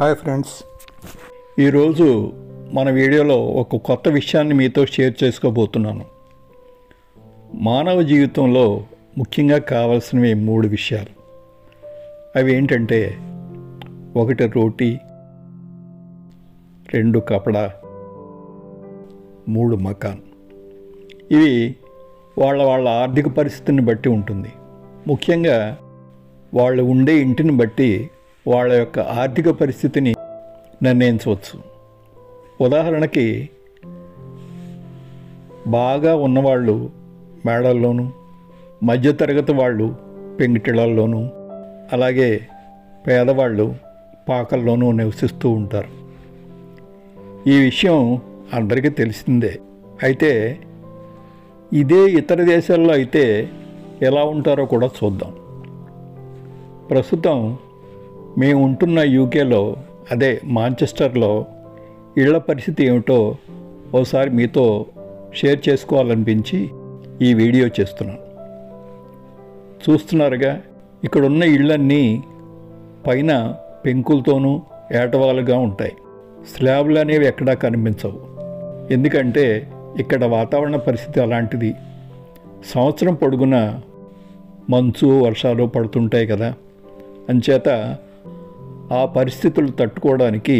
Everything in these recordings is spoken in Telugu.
హాయ్ ఫ్రెండ్స్ ఈరోజు మన వీడియోలో ఒక కొత్త విషయాన్ని మీతో షేర్ చేసుకోబోతున్నాను మానవ జీవితంలో ముఖ్యంగా కావాల్సినవి మూడు విషయాలు అవి ఏంటంటే ఒకటి రోటీ రెండు కపడా మూడు మకాన్ ఇవి వాళ్ళ వాళ్ళ ఆర్థిక పరిస్థితిని బట్టి ఉంటుంది ముఖ్యంగా వాళ్ళు ఉండే ఇంటిని బట్టి వాళ్ళ యొక్క ఆర్థిక పరిస్థితిని నిర్ణయించవచ్చు ఉదాహరణకి బాగా ఉన్నవాళ్ళు మేడల్లోనూ మధ్యతరగతి వాళ్ళు పెంకిటిళ్ళల్లోనూ అలాగే పేదవాళ్ళు పాకల్లోనూ నివసిస్తూ ఉంటారు ఈ విషయం అందరికీ తెలిసిందే అయితే ఇదే ఇతర దేశాల్లో అయితే ఎలా ఉంటారో కూడా చూద్దాం ప్రస్తుతం మేము ఉంటున్న యూకేలో అదే మాంచెస్టర్లో ఇళ్ల పరిస్థితి ఏమిటో ఓసారి మీతో షేర్ చేసుకోవాలనిపించి ఈ వీడియో చేస్తున్నాను చూస్తున్నారుగా ఇక్కడ ఉన్న ఇళ్ళన్నీ పైన పెంకులతోనూ ఏటవాలుగా ఉంటాయి స్లాబ్లు అనేవి ఎక్కడా కనిపించవు ఎందుకంటే ఇక్కడ వాతావరణ పరిస్థితి అలాంటిది సంవత్సరం పొడుగున మంచు వర్షాలు పడుతుంటాయి కదా అంచేత ఆ పరిస్థితులు తట్టుకోవడానికి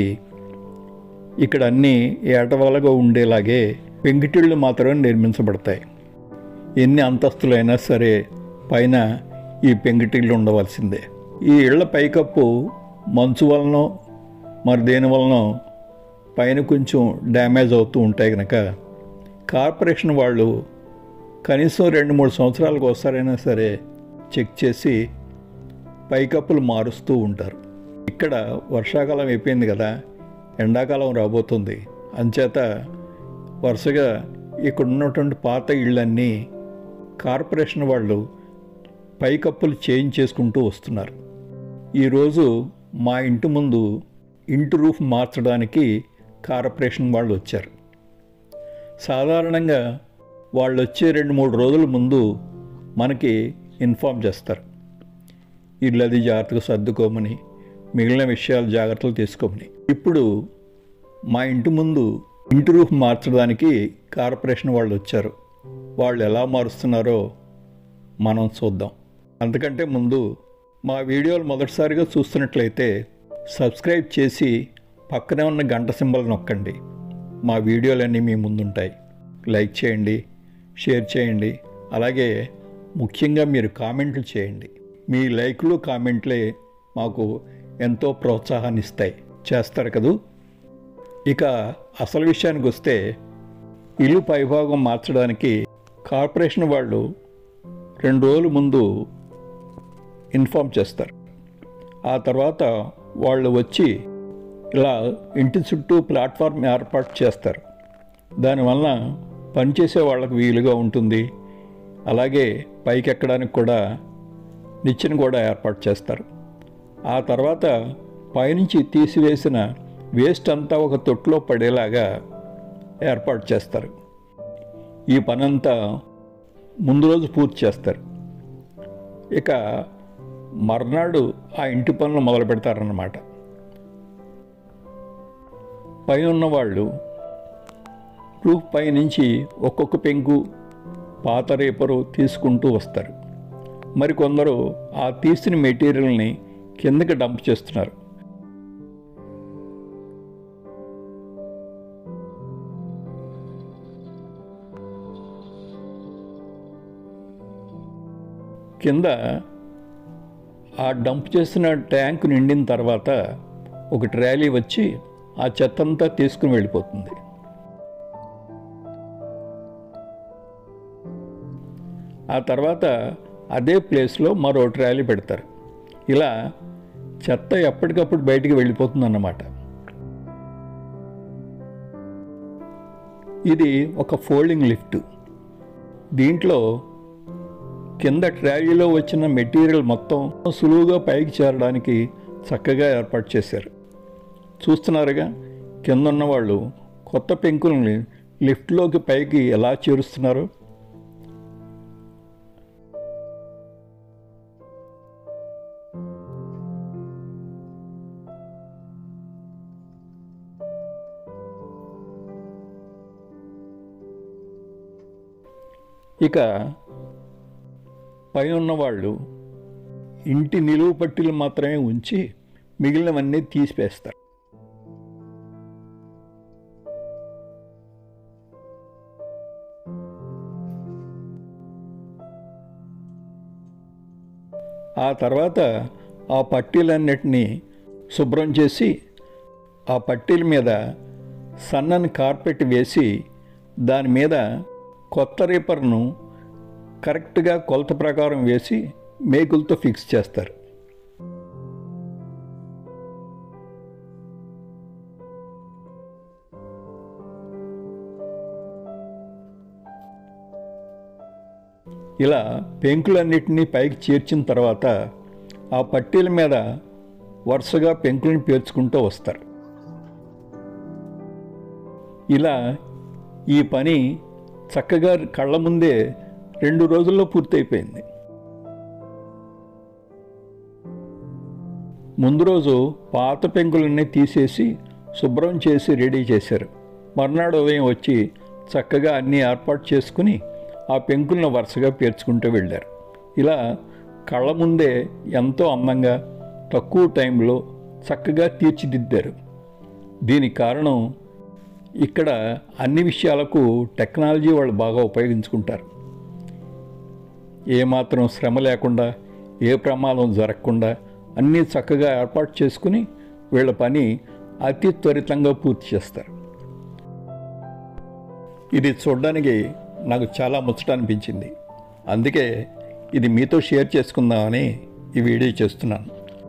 ఇక్కడ అన్నీ ఏటవాలుగా ఉండేలాగే పెంకిటిళ్ళు మాత్రమే నిర్మించబడతాయి ఎన్ని అంతస్తులైనా సరే పైన ఈ పెంకిటిళ్ళు ఉండవలసిందే ఈ ఇళ్ల పైకప్పు మంచు వలనో మరి దేని వలనో పైన కొంచెం డ్యామేజ్ అవుతూ ఉంటాయి కనుక కార్పొరేషన్ వాళ్ళు కనీసం రెండు మూడు సంవత్సరాలకు ఒకసారైనా సరే చెక్ చేసి పైకప్పులు మారుస్తూ ఉంటారు ఇక్కడ వర్షాకాలం అయిపోయింది కదా ఎండాకాలం రాబోతుంది అంచేత వరుసగా ఇక్కడ ఉన్నటువంటి పాత ఇళ్ళన్నీ కార్పొరేషన్ వాళ్ళు పైకప్పులు చేంజ్ చేసుకుంటూ వస్తున్నారు ఈరోజు మా ఇంటి ముందు ఇంటి రూఫ్ మార్చడానికి కార్పొరేషన్ వాళ్ళు వచ్చారు సాధారణంగా వాళ్ళు వచ్చే రెండు మూడు రోజుల ముందు మనకి ఇన్ఫామ్ చేస్తారు ఇల్లు అది జాగ్రత్తగా సర్దుకోమని మిగిలిన విషయాలు జాగ్రత్తలు తీసుకోమని ఇప్పుడు మా ఇంటి ముందు ఇంటి రూఫ్ మార్చడానికి కార్పొరేషన్ వాళ్ళు వచ్చారు వాళ్ళు ఎలా మారుస్తున్నారో మనం చూద్దాం అంతకంటే ముందు మా వీడియోలు మొదటిసారిగా చూస్తున్నట్లయితే సబ్స్క్రైబ్ చేసి పక్కనే ఉన్న గంట సింబల్ నొక్కండి మా వీడియోలన్నీ మీ ముందుంటాయి లైక్ చేయండి షేర్ చేయండి అలాగే ముఖ్యంగా మీరు కామెంట్లు చేయండి మీ లైక్లు కామెంట్లే మాకు ఎంతో ప్రోత్సాహాన్ని ఇస్తాయి చేస్తారు కదూ ఇక అసలు విషయానికి వస్తే ఇల్లు పైభాగం మార్చడానికి కార్పొరేషన్ వాళ్ళు రెండు రోజుల ముందు ఇన్ఫామ్ చేస్తారు ఆ తర్వాత వాళ్ళు వచ్చి ఇలా ఇంటి చుట్టూ ప్లాట్ఫామ్ ఏర్పాటు చేస్తారు దానివల్ల పనిచేసే వాళ్ళకి వీలుగా ఉంటుంది అలాగే పైకి ఎక్కడానికి కూడా నిచ్చెన కూడా ఏర్పాటు చేస్తారు ఆ తర్వాత పైనుంచి తీసివేసిన వేస్ట్ అంతా ఒక తొట్టులో పడేలాగా ఏర్పాటు చేస్తారు ఈ పనంతా ముందు రోజు పూర్తి చేస్తారు ఇక మర్నాడు ఆ ఇంటి పనులు మొదలు పెడతారన్నమాట పైన ఉన్నవాళ్ళు రూఫ్ పై నుంచి ఒక్కొక్క పెంకు పాత రేపరు తీసుకుంటూ వస్తారు మరికొందరు ఆ తీసిన మెటీరియల్ని కిందకి డంప్ చేస్తున్నారు కింద ఆ డంప్ చేసిన ట్యాంక్ నిండిన తర్వాత ఒక ట్రాలీ వచ్చి ఆ చెత్తంతా తీసుకుని వెళ్ళిపోతుంది ఆ తర్వాత అదే ప్లేస్లో మరో ట్రాలీ పెడతారు ఇలా చెత్త ఎప్పటికప్పుడు బయటికి వెళ్ళిపోతుందన్నమాట ఇది ఒక ఫోల్డింగ్ లిఫ్ట్ దీంట్లో కింద ట్రాలీలో వచ్చిన మెటీరియల్ మొత్తం సులువుగా పైకి చేరడానికి చక్కగా ఏర్పాటు చేశారు చూస్తున్నారుగా కింద ఉన్నవాళ్ళు కొత్త పెంకుల్ని లిఫ్ట్లోకి పైకి ఎలా చేరుస్తున్నారు ఇక పై ఉన్నవాళ్ళు ఇంటి నిలువు పట్టీలు మాత్రమే ఉంచి మిగిలినవన్నీ తీసివేస్తారు ఆ తర్వాత ఆ పట్టీలన్నిటినీ శుభ్రం చేసి ఆ పట్టీల మీద సన్నని కార్పెట్ వేసి దాని మీద కొత్త రేపర్ను కరెక్ట్గా కొలత ప్రకారం వేసి మేకులతో ఫిక్స్ చేస్తారు ఇలా పెంకులన్నిటినీ పైకి చేర్చిన తర్వాత ఆ పట్టీల మీద వరుసగా పెంకులను పేర్చుకుంటూ వస్తారు ఇలా ఈ పని చక్కగా కళ్ళ ముందే రెండు రోజుల్లో పూర్తయిపోయింది ముందు రోజు పాత పెంకులన్నీ తీసేసి శుభ్రం చేసి రెడీ చేశారు మర్నాడు ఉదయం వచ్చి చక్కగా అన్నీ ఏర్పాటు చేసుకుని ఆ పెంకులను వరుసగా పేర్చుకుంటూ వెళ్ళారు ఇలా కళ్ళ ముందే ఎంతో అందంగా తక్కువ టైంలో చక్కగా తీర్చిదిద్దారు దీనికి కారణం ఇక్కడ అన్ని విషయాలకు టెక్నాలజీ వాళ్ళు బాగా ఉపయోగించుకుంటారు ఏమాత్రం శ్రమ లేకుండా ఏ ప్రమాదం జరగకుండా అన్నీ చక్కగా ఏర్పాటు చేసుకుని వీళ్ళ పని అతి త్వరితంగా పూర్తి చేస్తారు ఇది చూడడానికి నాకు చాలా ముచ్చట అనిపించింది అందుకే ఇది మీతో షేర్ చేసుకుందామని ఈ వీడియో చేస్తున్నాను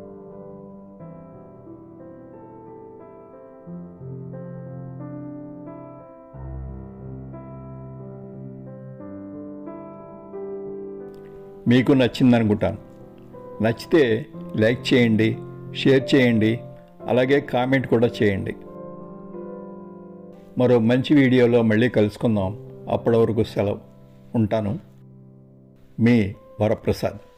మీకు నచ్చిందనుకుంటాను నచ్చితే లైక్ చేయండి షేర్ చేయండి అలాగే కామెంట్ కూడా చేయండి మరో మంచి వీడియోలో మళ్ళీ కలుసుకుందాం అప్పటి వరకు సెలవు ఉంటాను మీ వరప్రసాద్